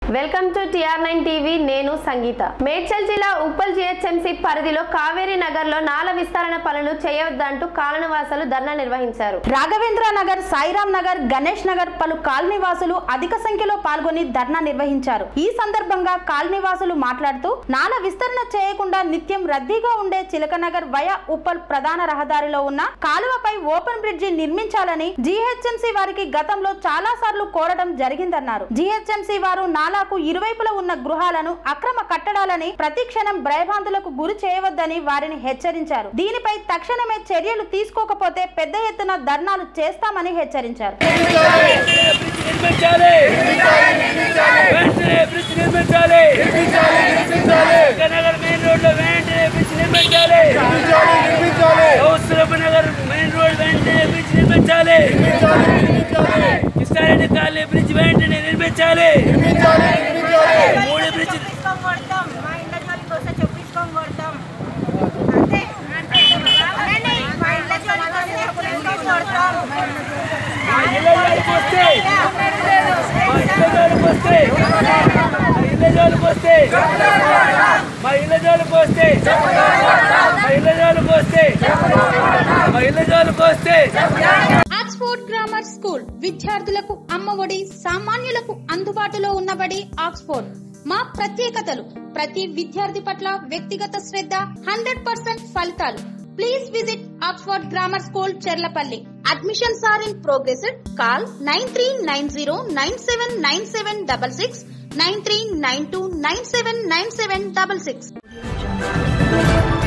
welcome to TR nine TV నేను సంగీత మేడ్చల్ జిల్లా Uppal GHMC పరిధిలో కావేరీ నగర్ లో నాల విస్తరణ పనులు చేయవద్దంటూ కాలనవాసులు ధర్నా నిర్వహించారు రాఘవేంద్ర నగర్ సాయిరాం నగర్ గణేష్ నగర్ పలు కాలనీవాసులు అధిక సంఖ్యలో పాల్గొని ధర్నా నిర్వహించారు ఈ సందర్భంగా కాలనీవాసులు మాట్లాడుతూ నాల విస్తరణ చేయకుండా నిత్యం రద్దీగా ఉండే చిలకనగర్ వయా ఉప్పల్ ప్రధాన రహదారిలో ఉన్న కాలువపై ఓపెన్ బ్రిడ్జి నిర్మించాలని జీహెచ్ఎంసీ వారికి గతంలో చాలా సార్లు కోరడం జరిగిందన్నారు జీహెచ్ఎంసీ వారు నాలాకు ఇరువైపులా ఉన్న గృహాలను అక్రమ కట్టడాలని ప్రతి క్షణం భయభ్రాంతులకు గురి చేయవద్దని వారిని హెచ్చరించారు దీనిపై తక్షణమే చర్యలు తీసుకోకపోతే పెద్ద ఎత్తున ధర్నాలు చేస్తామని హెచ్చరించారు నిర్మించాలి వెంటనే బ్రిడ్జ్ నిర్మించాలి నగర్ మెయిన్ రోడ్ లో వెంటనే బ్రిడ్జ్ నిర్మించాలి కౌసరపు నగర్ మెయిన్ రోడ్ వెంటనే బ్రిడ్జ్ నిర్మించాలి కృష్ణారెడ్డి కాలనీ బ్రిడ్జ్ వెంటనే నిర్మించాలి మూడు బ్రిడ్జ్ చెప్పించుకొని కొడతాం మా ఇంట్లో జోలికి వస్తే చెప్పించుకొని కొడతాం అంతే అంతే అవునండి మా ఇంట్లో జోలికి వస్తే చెప్పించుకొని కొడతాం మా ఇళ్ళ జోలికి వస్తే మా ఇళ్ళ జోలికి వస్తే మా ఇళ్ళ జోలికి వస్తే మా ఇళ్ళ జోలికి వస్తే మా ఇళ్ళ జోలికి వస్తే మా ఇళ్ళ జోలికి వస్తే ఆక్స్ఫోర్డ్ గ్రామర్ స్కూల్ విద్యార్థులకు అమ్మఒడి సామాన్యులకు అందుబాటులో ఉన్నబడి ఆక్స్ఫోర్డ్ మా ప్రత్యేకతలు ప్రతి విద్యార్థి పట్ల వ్యక్తిగత శ్రద్ధ హండ్రెడ్ పర్సెంట్ ఫలితాలు please visit Oxford grammar school Cherlapally admissions are in progress call nine three nine zero nine seven nine seven double six nine three nine two nine seven nine seven double six